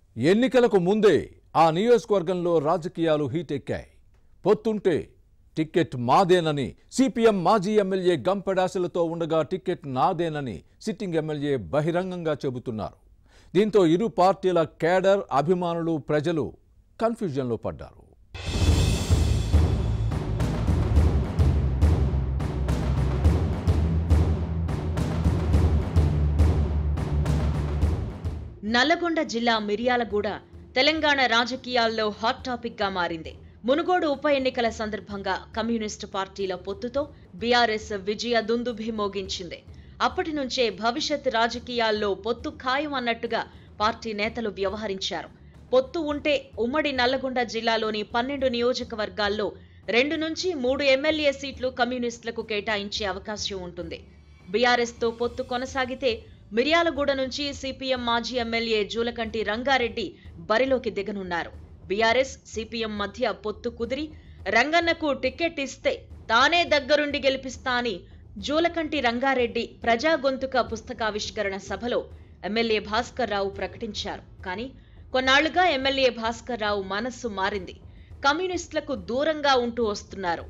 ఎన్నికలకు ముందే ఆ నియోజకవర్గంలో రాజకీయాలు హీట్ ఎక్కాయి పొత్తుంటే టికెట్ మాదేనని సిపిఎం మాజీ ఎమ్మెల్యే గంపెడాశలతో ఉండగా టికెట్ నాదేనని సిట్టింగ్ ఎమ్మెల్యే బహిరంగంగా చెబుతున్నారు దీంతో ఇరు పార్టీల కేడర్ అభిమానులు ప్రజలు కన్ఫ్యూజన్లో పడ్డారు నల్లగొండ జిల్లా మిర్యాలగూడ తెలంగాణ రాజకీయాల్లో హాట్ టాపిక్ గా మారింది మునుగోడు ఉప ఎన్నికల సందర్భంగా కమ్యూనిస్టు పార్టీల పొత్తుతో బీఆర్ఎస్ విజయ దుందుభి మోగించింది అప్పటి నుంచే భవిష్యత్ రాజకీయాల్లో పొత్తు ఖాయం అన్నట్టుగా పార్టీ నేతలు వ్యవహరించారు పొత్తు ఉంటే ఉమ్మడి నల్లగొండ జిల్లాలోని పన్నెండు నియోజకవర్గాల్లో రెండు నుంచి మూడు ఎమ్మెల్యే సీట్లు కమ్యూనిస్టులకు కేటాయించే అవకాశం ఉంటుంది బీఆర్ఎస్ తో పొత్తు కొనసాగితే మిర్యాలగూడ నుంచి సిపిఎం మాజీ ఎమ్మెల్యే జూలకంటి రంగారెడ్డి బరిలోకి దిగనున్నారు బీఆర్ఎస్ సిపిఎం మధ్య పొత్తు కుదిరి రంగన్నకు టికెట్ ఇస్తే తానే దగ్గరుండి గెలిపిస్తా అని జూలకంటి రంగారెడ్డి ప్రజా గొంతుక పుస్తకావిష్కరణ సభలో ఎమ్మెల్యే భాస్కర్ రావు ప్రకటించారు కానీ కొన్నాళ్లుగా ఎమ్మెల్యే భాస్కర్ రావు మనస్సు మారింది కమ్యూనిస్టులకు దూరంగా ఉంటూ వస్తున్నారు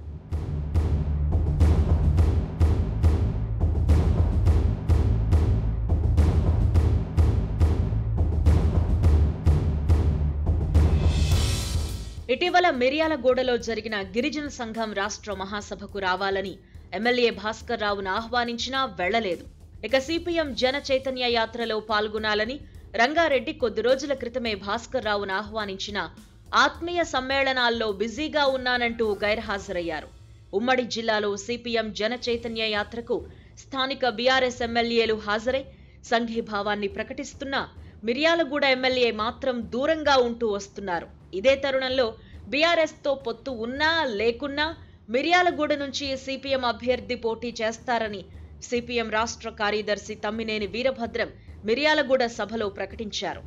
ఇటీవల మిర్యాలగూడలో జరిగిన గిరిజన సంఘం రాష్ట్ర మహాసభకు రావాలని ఎమ్మెల్యే భాస్కర్ రావును ఆహ్వానించినా వెళ్లలేదు ఇక సిపిఎం జన చైతన్య యాత్రలో పాల్గొనాలని రంగారెడ్డి కొద్ది రోజుల క్రితమే భాస్కర్ రావును ఆహ్వానించిన ఆత్మీయ సమ్మేళనాల్లో బిజీగా ఉన్నానంటూ గైర్హాజరయ్యారు ఉమ్మడి జిల్లాలో సిపిఎం జన చైతన్య యాత్రకు స్థానిక బీఆర్ఎస్ ఎమ్మెల్యేలు హాజరై సంఘీభావాన్ని ప్రకటిస్తున్నా మిర్యాలగూడ ఎమ్మెల్యే మాత్రం దూరంగా ఉంటూ వస్తున్నారు ఇదే తరుణంలో బీఆర్ఎస్ తో పొత్తు ఉన్నా లేకున్నా మిర్యాలగూడ నుంచి సిపిఎం అభ్యర్థి పోటీ చేస్తారని సిపిఎం రాష్ట్ర కార్యదర్శి తమ్మినేని వీరభద్రం మిర్యాలగూడ సభలో ప్రకటించారు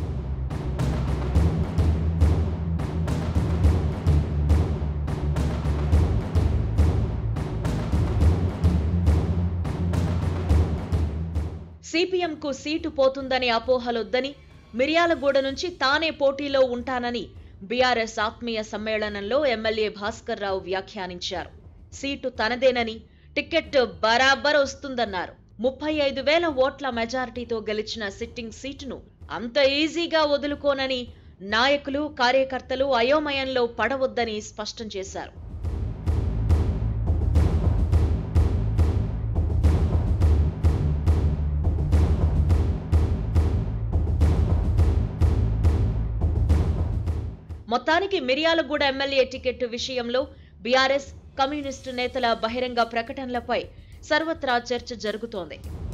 సిపిఎంకు సీటు పోతుందనే అపోహలొద్దని మిర్యాలగూడ నుంచి తానే పోటీలో ఉంటానని బీఆర్ఎస్ ఆత్మీయ సమ్మేళనంలో ఎమ్మెల్యే భాస్కర్ రావు వ్యాఖ్యానించారు సీటు తనదేనని టికెట్ బరాబర్ వస్తుందన్నారు ముప్పై ఐదు వేల ఓట్ల మెజారిటీతో గెలిచిన సిట్టింగ్ సీటును అంత ఈజీగా వదులుకోనని నాయకులు కార్యకర్తలు అయోమయంలో పడవద్దని స్పష్టం చేశారు మొత్తానికి మిర్యాలగూడ ఎమ్మెల్యే టికెట్ విషయంలో బీఆర్ఎస్ కమ్యూనిస్టు నేతల బహిరంగ ప్రకటనలపై సర్వత్రా చర్చ జరుగుతోంది